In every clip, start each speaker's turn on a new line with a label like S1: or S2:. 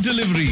S1: delivery.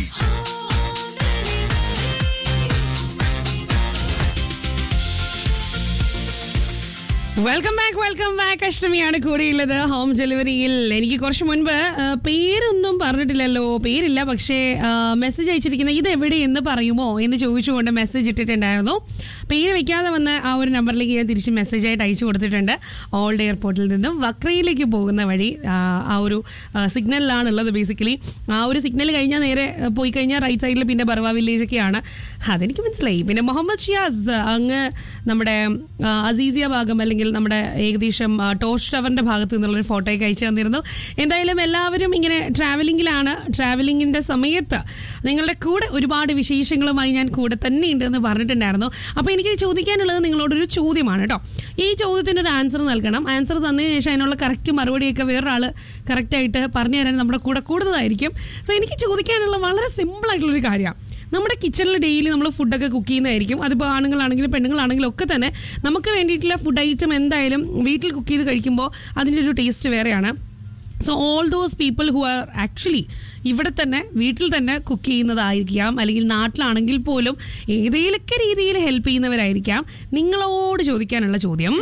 S2: Welcome back welcome back അഷ്ടമിയാണ് കൂടെയുള്ളത് home ഡെലിവറിയിൽ എനിക്ക് കുറച്ച് മുൻപ് ആ, പേരൊന്നും പറഞ്ഞിട്ടില്ലല്ലോ പേരില്ല പക്ഷേ മെസ്സേജ് അയച്ചിരിക്കുന്ന ഇത് എവിടെയെന്ന് പറയുമോ എന്ന് ചോദിച്ചുകൊണ്ട് മെസ്സേജ് ഇട്ടിട്ടുണ്ടായിരുന്നു പേര് വെക്കാതെ വന്ന ആ ഒരു നമ്പറിലേക്ക് ഞാൻ തിരിച്ച് മെസ്സേജ് ആയിട്ട് അയച്ചു കൊടുത്തിട്ടുണ്ട് ഓൾഡ് എയർപോർട്ടിൽ നിന്നും വക്രയിലേക്ക് പോകുന്ന വഴി ആ, ആ ഒരു സിഗ്നലിലാണുള്ളത് ബേസിക്കലി ആ ഒരു സിഗ്നൽ കഴിഞ്ഞാൽ നേരെ ആ, പോയി കഴിഞ്ഞാൽ റൈറ്റ് സൈഡിൽ പിന്നെ ബർവ വില്ലേജ് ഒക്കെയാണ് അതെനിക്ക് മനസ്സിലായി പിന്നെ മുഹമ്മദ് ഷിയാസ് അങ്ങ് നമ്മുടെ ആ, അസീസിയ ഭാഗം അല്ലെങ്കിൽ നമ്മുടെ ഏകദേശം ആ, ടോർച്ച് ടവറിന്റെ ഭാഗത്ത് നിന്നുള്ളൊരു ഫോട്ടോയൊക്കെ അയച്ചു തന്നിരുന്നു എന്തായാലും എല്ലാവരും ഇങ്ങനെ ട്രാവലിംഗിലാണ് ട്രാവലിംഗിന്റെ സമയത്ത് നിങ്ങളുടെ കൂടെ ഒരുപാട് വിശേഷങ്ങളുമായി ഞാൻ കൂടെ തന്നെ ഉണ്ട് എന്ന് പറഞ്ഞിട്ടുണ്ടായിരുന്നു അപ്പോൾ എനിക്ക് ചോദിക്കാനുള്ളത് നിങ്ങളോടൊരു ചോദ്യമാണ് കേട്ടോ ഈ ചോദ്യത്തിന് ഒരു ആൻസർ നൽകണം ആൻസർ തന്നതിന് ശേഷം അതിനുള്ള കറക്റ്റ് മറുപടിയൊക്കെ വേറൊരാൾ കറക്റ്റായിട്ട് പറഞ്ഞു തരാൻ നമ്മുടെ കൂടെ കൂടുന്നതായിരിക്കും സോ എനിക്ക് ചോദിക്കാനുള്ള വളരെ സിമ്പിൾ ആയിട്ടുള്ളൊരു കാര്യമാണ് നമ്മുടെ കിച്ചണിൽ ഡെയിലി നമ്മൾ ഫുഡൊക്കെ കുക്ക് ചെയ്യുന്നതായിരിക്കും അതിപ്പോൾ ആണുങ്ങളാണെങ്കിലും പെണ്ണുങ്ങളാണെങ്കിലും ഒക്കെ തന്നെ നമുക്ക് വേണ്ടിയിട്ടുള്ള ഫുഡ് ഐറ്റം എന്തായാലും വീട്ടിൽ കുക്ക് ചെയ്ത് കഴിക്കുമ്പോൾ അതിൻ്റെ ഒരു ടേസ്റ്റ് വേറെയാണ് so all those people who are actually ഇവിടെ തന്നെ വീട്ടിൽ തന്നെ കുക്ക് ചെയ്യുന്നതായിരിക്കാം അല്ലെങ്കിൽ നാട്ടിലാണെങ്കിൽ പോലും ഏതെങ്കിലുമൊക്കെ രീതിയിൽ ഹെൽപ്പ് ചെയ്യുന്നവരായിരിക്കാം നിങ്ങളോട് ചോദിക്കാനുള്ള ചോദ്യം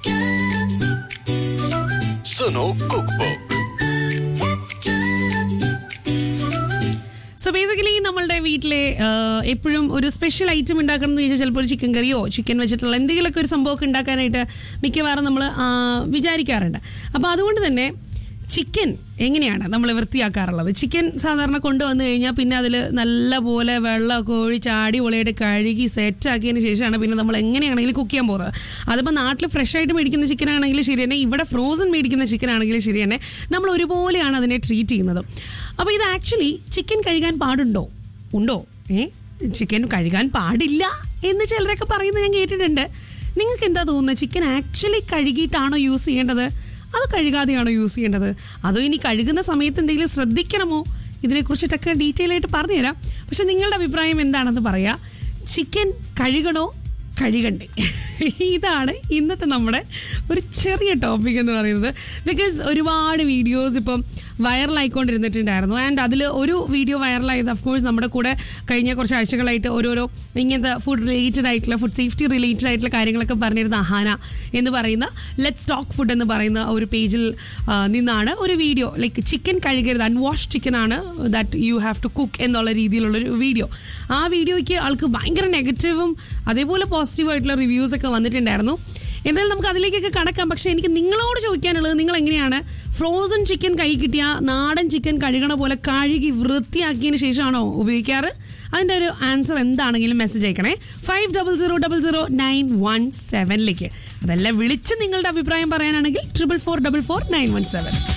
S1: Suno Cookbook.
S2: സോ ബേസിക്കലി നമ്മളുടെ വീട്ടിലെ എപ്പോഴും ഒരു സ്പെഷ്യൽ ഐറ്റം ഉണ്ടാക്കണം എന്ന് ചോദിച്ചാൽ ചിലപ്പോൾ ഒരു ചിക്കൻ കറിയോ ചിക്കൻ വെച്ചിട്ടുള്ള എന്തെങ്കിലുമൊക്കെ ഒരു സംഭവമൊക്കെ ഉണ്ടാക്കാനായിട്ട് മിക്കവാറും നമ്മൾ വിചാരിക്കാറുണ്ട് അപ്പോൾ അതുകൊണ്ട് തന്നെ ചിക്കൻ എങ്ങനെയാണ് നമ്മൾ വൃത്തിയാക്കാറുള്ളത് ചിക്കൻ സാധാരണ കൊണ്ടുവന്നു കഴിഞ്ഞാൽ പിന്നെ അതിൽ നല്ല പോലെ വെള്ളമൊക്കെ ഒഴിച്ച് അടിപൊളിയായിട്ട് കഴുകി സെറ്റാക്കിയതിന് ശേഷമാണ് പിന്നെ നമ്മൾ എങ്ങനെയാണെങ്കിലും കുക്ക് ചെയ്യാൻ പോകുന്നത് അതിപ്പോൾ നാട്ടിൽ ഫ്രഷ് ആയിട്ട് മേടിക്കുന്ന ചിക്കൻ ആണെങ്കിലും ശരി തന്നെ ഇവിടെ ഫ്രോസൺ മേടിക്കുന്ന ചിക്കൻ ആണെങ്കിലും ശരി തന്നെ നമ്മൾ ഒരുപോലെയാണ് അതിനെ ട്രീറ്റ് ചെയ്യുന്നത് അപ്പോൾ ഇത് ആക്ച്വലി ചിക്കൻ കഴുകാൻ പാടുണ്ടോ ഉണ്ടോ ഏ ചിക്കൻ കഴുകാൻ പാടില്ല എന്ന് ചിലരൊക്കെ പറയുന്നത് ഞാൻ കേട്ടിട്ടുണ്ട് നിങ്ങൾക്ക് എന്താ തോന്നുന്നത് ചിക്കൻ ആക്ച്വലി കഴുകിയിട്ടാണോ യൂസ് ചെയ്യേണ്ടത് അത് കഴുകാതെയാണോ യൂസ് ചെയ്യേണ്ടത് അതോ ഇനി കഴുകുന്ന സമയത്ത് എന്തെങ്കിലും ശ്രദ്ധിക്കണമോ ഇതിനെക്കുറിച്ചിട്ടൊക്കെ ഡീറ്റെയിൽ ആയിട്ട് പറഞ്ഞുതരാം പക്ഷെ നിങ്ങളുടെ അഭിപ്രായം എന്താണെന്ന് പറയാം ചിക്കൻ കഴുകണോ കഴുകണ്ടേ ഇതാണ് ഇന്നത്തെ നമ്മുടെ ഒരു ചെറിയ ടോപ്പിക് എന്ന് പറയുന്നത് ബിക്കോസ് ഒരുപാട് വീഡിയോസ് ഇപ്പം വൈറലായിക്കൊണ്ടിരുന്നിട്ടുണ്ടായിരുന്നു ആൻഡ് അതിൽ ഒരു വീഡിയോ വൈറലായത് അഫ്കോഴ്സ് നമ്മുടെ കൂടെ കഴിഞ്ഞ കുറച്ച് ആഴ്ചകളായിട്ട് ഓരോരോ ഇങ്ങനത്തെ ഫുഡ് റിലേറ്റഡ് ആയിട്ടുള്ള ഫുഡ് സേഫ്റ്റി റിലേറ്റഡ് ആയിട്ടുള്ള കാര്യങ്ങളൊക്കെ പറഞ്ഞിരുന്ന അഹാന എന്ന് പറയുന്ന ലെറ്റ് സ്റ്റോക്ക് ഫുഡ് എന്ന് പറയുന്ന ഒരു പേജിൽ നിന്നാണ് ഒരു വീഡിയോ ലൈക്ക് ചിക്കൻ കഴുകരുത് അൺവാഷ് ചിക്കൻ ആണ് that you have to cook എന്നുള്ള രീതിയിലുള്ളൊരു വീഡിയോ ആ വീഡിയോയ്ക്ക് ആൾക്ക് ഭയങ്കര നെഗറ്റീവും അതേപോലെ പോസിറ്റീവ് ആയിട്ടുള്ള റിവ്യൂസ് ഒക്കെ വന്നിട്ടുണ്ടായിരുന്നു എന്തായാലും നമുക്ക് അതിലേക്കൊക്കെ കടക്കാം പക്ഷേ എനിക്ക് നിങ്ങളോട് ചോദിക്കാനുള്ളത് നിങ്ങൾ എങ്ങനെയാണ് ഫ്രോസൺ ചിക്കൻ കൈ കിട്ടിയ നാടൻ ചിക്കൻ കഴുകണ പോലെ കഴുകി വൃത്തിയാക്കിയതിന് ശേഷമാണോ ഉപയോഗിക്കാറ് അതിൻ്റെ ഒരു ആൻസർ എന്താണെങ്കിലും മെസ്സേജ് അയക്കണേ five double zero double zero nine one സെവനിലേക്ക് അതെല്ലാം വിളിച്ച് നിങ്ങളുടെ അഭിപ്രായം പറയാനാണെങ്കിൽ triple four double four nine one seven